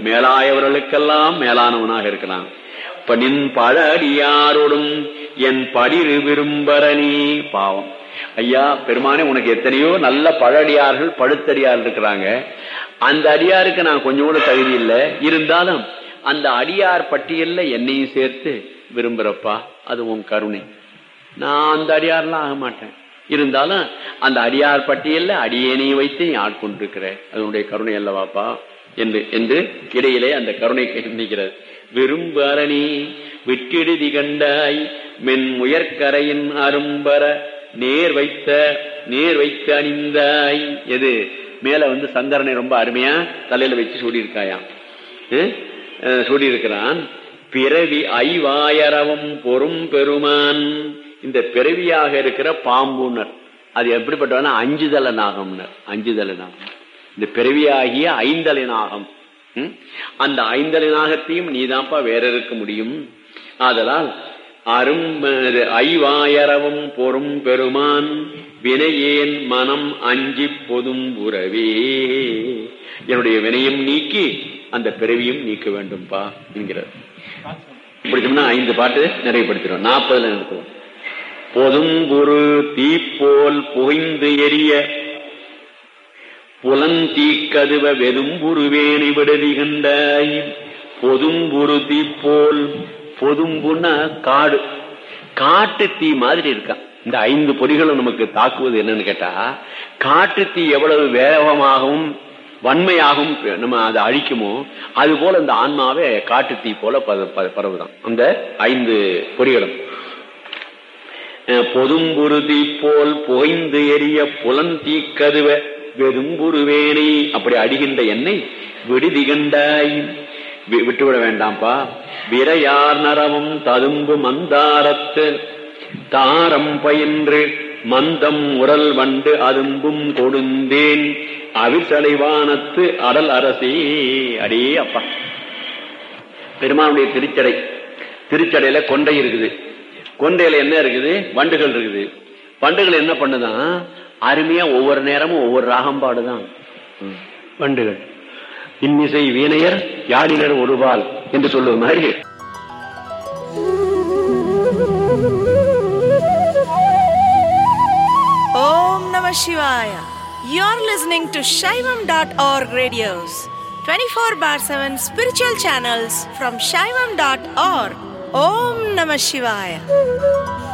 மேலாயவர்களுக்கெல்லாம் மேலானவனாக இருக்கிறான் இப்ப நின் பழ அடியாரோடும் என் படிரு விரும்பரணி பாவம் ஐயா பெருமானே உனக்கு எத்தனையோ நல்ல பழடியார்கள் பழுத்தடியார் இருக்கிறாங்க அந்த அடியாருக்கு நான் கொஞ்சம் கூட தகுதி இல்லை இருந்தாலும் அந்த அடியார் பட்டியல்ல என்னையும் சேர்த்து விரும்புறப்பா அது உன் கருணை நான் அந்த அடியார்லாம் ஆக மாட்டேன் இருந்தாலும் அந்த அடியார் பட்டியல்ல அடியேனையும் வைத்து நீ ஆட்கொண்டிருக்கிற அதனுடைய கருணை அல்லவாப்பா என்று என்று இடையிலே அந்த கருணை நிற்கிறது விரும்பு அரணி விட்டிடுதி கண்டாய் மென் முயற்கரையின் அரும்பர நேர் வைத்த நேர் வைத்து அணிந்தாய் எது மேல வந்து சங்கரனை ரொம்ப அருமையா தலையில வச்சு சூடியிருக்காயாம் சூடியிருக்கிறான் பிறவி ஐவாயரவம் பொறும் பெருமான் இந்த பிறவியாக இருக்கிற பாம்புனர் அது எப்படிப்பட்டவனா அஞ்சுதல நாகம்னர் அஞ்சுதல நாகம் இந்த பிறவியாகிய ஐந்தலை நாகம் ம்? அந்த ஐந்தலை நாகத்தையும் நீதான்ப்பா வேற இருக்க முடியும் ஆதலால் அரும் ஐவாயரவும் பொறும் பெருமான் வினையேன் மனம் அஞ்சி பொதும் உறவே என்னுடைய வினையும் நீக்கி அந்த பிறவியும் நீக்க வேண்டும்பா என்கிறார் பிடிச்சோம்னா ஐந்து பாட்டு நிறைவுபடுத்திடும் நாற்பதுல நிறுத்துவோம் பொதும்புரு தீப்போல் புகைந்து எரிய புலந்தீக்கதுவ வெதும்புருவேணி விடுதி கண்டாய் பொதும்புரு தீப்போல் பொதும்புன்னா காடு காட்டு தீ மாதிரி இருக்கான் இந்த ஐந்து பொறிகளும் நமக்கு தாக்குவது என்னன்னு கேட்டா காட்டு தீ எவ்வளவு வேகமாகவும் வன்மையாகவும் நம்ம அதை அழிக்குமோ அது போல இந்த ஆன்மாவே காட்டு தீ போல பத- பத- பரவுதான் அந்த ஐந்து பொறிகளும் பொதும்புருதி போல் புகைந்து எரிய புலன் தீக்கதுவ வெதும்புருவேணி அப்படி அடிகின்ற எண்ணெய் விடுதி கண்டாய் வி- விட்டுவிட வேண்டாம்ப்பா விரையார் நரமும் ததும்பு மந்தாரத்து தாரம் பயின்று மந்தம் உரல் வண்டு அதும்பும் கொடுந்தேன் அவிசலைவானத்து அடல் அரசி அடே அப்பா பெருமானுடைய திருச்சடை திருச்சடையில கொண்டை இருக்குது கொண்டையில என்ன இருக்குது வண்டுகள் இருக்குது வண்டுகள் என்ன பண்ணுதான் அருமையா ஒவ்வொரு நேரமும் ஒவ்வொரு ராகம் பாடுதான் ம். வண்டுகள் இன்னிசை வீணையர் யாழினர் ஒருவாள் என்று சொல்லுவது மாதிரி Om Namah Shivaya. You're listening to Shaivam.org radios, 24 bar 7 spiritual channels from Shaivam.org. Om Namah Shivaya.